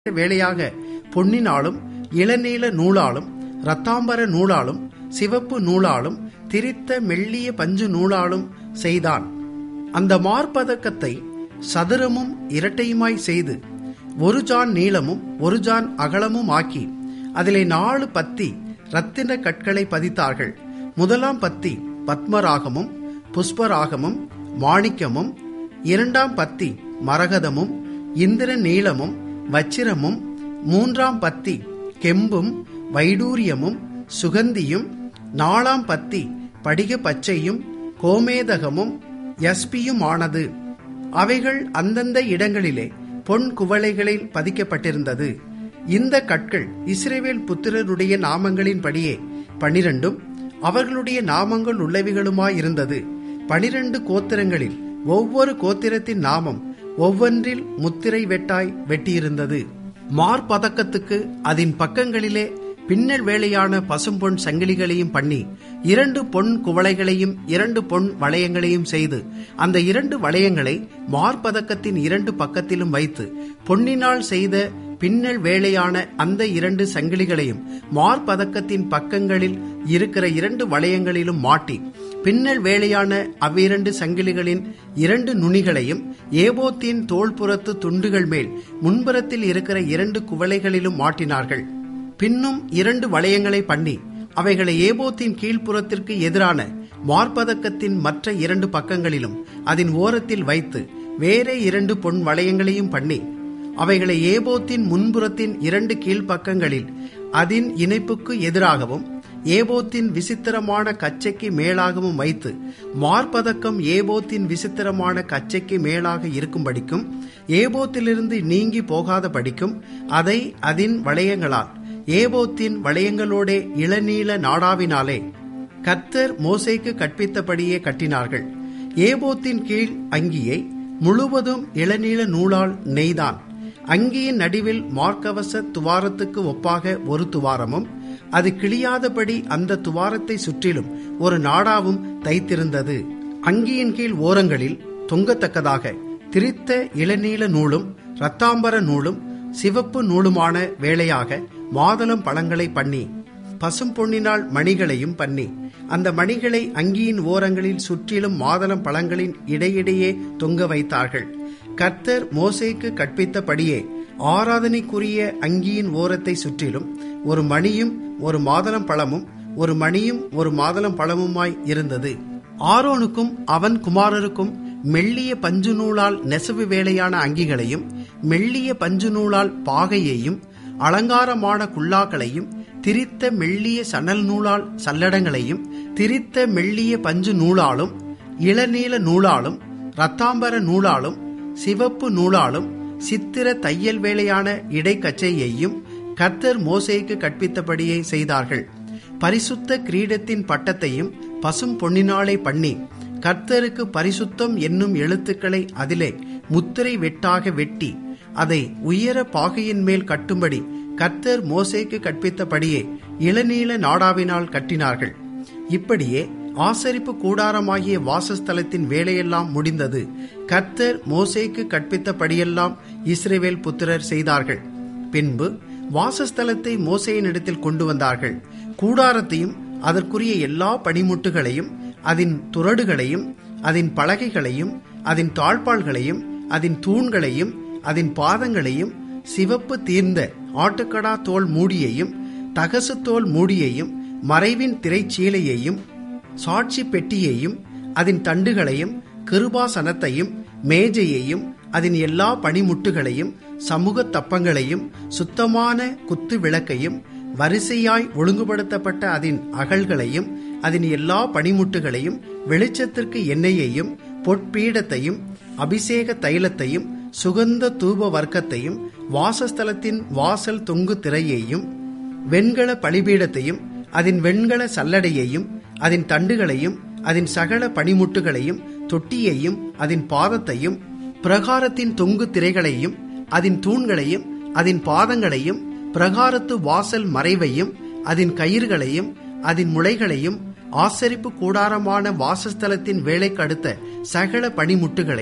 வேலையாக பொன்னினாலும் இளநீல நூலாலும் இரத்தாம்பர நூலாலும் சிவப்பு நூலாலும் திரித்த மெல்லிய பஞ்சு நூலாலும் செய்தான் அந்த மார்பதக்கத்தை சதுரமும் இரட்டையுமாய் செய்து ஒரு ஜான் நீளமும் ஒரு ஜான் அகலமும் ஆக்கி அதிலே நாலு பத்தி ரத்தின கற்களை பதித்தார்கள் முதலாம் பத்தி பத்மராகமும் புஷ்பராகமும் மாணிக்கமும் இரண்டாம் பத்தி மரகதமும் இந்திர நீளமும் வச்சிரமும் மூன்றாம் பத்தி கெம்பும் வைடூரியமும் சுகந்தியும் நாலாம் பத்தி படிக பச்சையும் கோமேதகமும் யஸ்பியுமானது அவைகள் அந்தந்த இடங்களிலே பொன் குவளைகளில் பதிக்கப்பட்டிருந்தது இந்த கற்கள் இஸ்ரேவேல் புத்திரருடைய நாமங்களின்படியே பனிரெண்டும் அவர்களுடைய நாமங்கள் உள்ளவைகளுமாயிருந்தது பனிரெண்டு கோத்திரங்களில் ஒவ்வொரு கோத்திரத்தின் நாமம் ஒவ்வொன்றில் முத்திரை வெட்டாய் வெட்டியிருந்தது மார்பதக்கத்துக்கு அதன் பக்கங்களிலே பின்னல் வேலையான பசும்பொன் சங்கிலிகளையும் பண்ணி இரண்டு பொன் குவளைகளையும் இரண்டு பொன் வளையங்களையும் செய்து அந்த இரண்டு வளையங்களை மார்பதக்கத்தின் இரண்டு பக்கத்திலும் வைத்து பொன்னினால் செய்த பின்னல் வேலையான அந்த இரண்டு சங்கிலிகளையும் மார்பதக்கத்தின் பக்கங்களில் இருக்கிற இரண்டு வளையங்களிலும் மாட்டி பின்னல் வேலையான அவ்விரண்டு சங்கிலிகளின் இரண்டு நுனிகளையும் ஏபோத்தின் தோள்புறத்து துண்டுகள் மேல் முன்புறத்தில் இருக்கிற இரண்டு குவளைகளிலும் மாட்டினார்கள் பின்னும் இரண்டு வளையங்களை பண்ணி அவைகளை ஏபோத்தின் கீழ்ப்புறத்திற்கு எதிரான மார்பதக்கத்தின் மற்ற இரண்டு பக்கங்களிலும் அதன் ஓரத்தில் வைத்து வேறே இரண்டு பொன் வளையங்களையும் பண்ணி அவைகளை ஏபோத்தின் முன்புறத்தின் இரண்டு கீழ்ப்பக்கங்களில் அதன் இணைப்புக்கு எதிராகவும் ஏபோத்தின் விசித்திரமான கச்சைக்கு மேலாகவும் வைத்து மார்பதக்கம் ஏபோத்தின் விசித்திரமான கச்சைக்கு மேலாக இருக்கும்படிக்கும் ஏபோத்திலிருந்து நீங்கி போகாத படிக்கும் அதை அதன் வளையங்களால் ஏபோத்தின் வளையங்களோடே இளநீல நாடாவினாலே கத்தர் மோசைக்கு கற்பித்தபடியே கட்டினார்கள் ஏபோத்தின் கீழ் அங்கியை முழுவதும் இளநீல நூலால் நெய்தான் அங்கியின் நடுவில் மார்க்கவச துவாரத்துக்கு ஒப்பாக ஒரு துவாரமும் அது கிழியாதபடி அந்த துவாரத்தை சுற்றிலும் ஒரு நாடாவும் தைத்திருந்தது அங்கியின் கீழ் ஓரங்களில் தொங்கத்தக்கதாக திரித்த இளநீல நூலும் இரத்தாம்பர நூலும் சிவப்பு நூலுமான வேலையாக மாதளம் பழங்களை பண்ணி பசும் பொன்னினால் மணிகளையும் பண்ணி அந்த மணிகளை அங்கியின் ஓரங்களில் சுற்றிலும் மாதளம் பழங்களின் இடையிடையே தொங்க வைத்தார்கள் கர்த்தர் மோசேக்கு கற்பித்தபடியே ஆராதனைக்குரிய அங்கியின் ஓரத்தை சுற்றிலும் ஒரு மணியும் ஒரு மாதளம் பழமும் ஒரு மணியும் ஒரு மாதளம் பழமுமாய் இருந்தது ஆரோனுக்கும் அவன் குமாரருக்கும் மெல்லிய பஞ்சு நூலால் நெசவு வேலையான அங்கிகளையும் மெல்லிய பஞ்சு நூலால் பாகையையும் அலங்காரமான குல்லாக்களையும் திரித்த மெல்லிய சணல் நூலால் சல்லடங்களையும் திரித்த மெல்லிய பஞ்சு நூலாலும் இளநீல நூலாலும் இரத்தாம்பர நூலாலும் சிவப்பு நூலாலும் சித்திர தையல் வேலையான இடைக்கச்சையையும் கர்த்தர் மோசேக்கு கற்பித்தபடியே செய்தார்கள் பரிசுத்த கிரீடத்தின் பட்டத்தையும் பசும் பொன்னினாலே பண்ணி கர்த்தருக்கு பரிசுத்தம் என்னும் எழுத்துக்களை அதிலே முத்திரை வெட்டாக வெட்டி அதை உயர பாகையின் மேல் கட்டும்படி கர்த்தர் மோசேக்கு கற்பித்தபடியே இளநீல நாடாவினால் கட்டினார்கள் இப்படியே ஆசரிப்பு கூடாரமாகிய வாசஸ்தலத்தின் வேலையெல்லாம் முடிந்தது கர்த்தர் மோசேக்கு கற்பித்தபடியெல்லாம் இஸ்ரேவேல் புத்திரர் செய்தார்கள் பின்பு வாசஸ்தலத்தை மோசையினிடத்தில் கொண்டு வந்தார்கள் கூடாரத்தையும் அதற்குரிய எல்லா பணிமுட்டுகளையும் அதன் துரடுகளையும் அதன் பலகைகளையும் அதன் தாழ்பாள்களையும் அதன் தூண்களையும் அதன் பாதங்களையும் சிவப்பு தீர்ந்த ஆட்டுக்கடா தோல் மூடியையும் தகசு தோல் மூடியையும் மறைவின் திரைச்சீலையையும் சாட்சி பெட்டியையும் அதன் தண்டுகளையும் கிருபாசனத்தையும் மேஜையையும் அதன் எல்லா பணிமுட்டுகளையும் சமூக தப்பங்களையும் சுத்தமான குத்து விளக்கையும் வரிசையாய் ஒழுங்குபடுத்தப்பட்ட அதன் அகல்களையும் அதன் எல்லா பணிமுட்டுகளையும் வெளிச்சத்திற்கு எண்ணெயையும் பொற்பீடத்தையும் அபிஷேக தைலத்தையும் சுகந்த தூப வர்க்கத்தையும் வாசஸ்தலத்தின் வாசல் தொங்கு திரையையும் வெண்கல பலிபீடத்தையும் அதன் வெண்கல சல்லடையையும் அதன் தண்டுகளையும் அதன் சகல பனிமுட்டுகளையும் தொட்டியையும் அதன் பாதத்தையும் பிரகாரத்தின் தொங்கு திரைகளையும் அதன் தூண்களையும் அதன் பாதங்களையும் பிரகாரத்து வாசல் மறைவையும் அதன் கயிறுகளையும் அதன் முளைகளையும் ஆசரிப்பு கூடாரமான வாசஸ்தலத்தின் வேலைக்கு அடுத்த சகல பணிமுட்டுகளையும்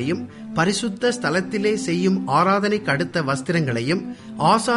பரிசுத்த ஸ்தலத்திலே செய்யும் ஆராதனைக்கு அடுத்த வஸ்திரங்களையும் ஆசா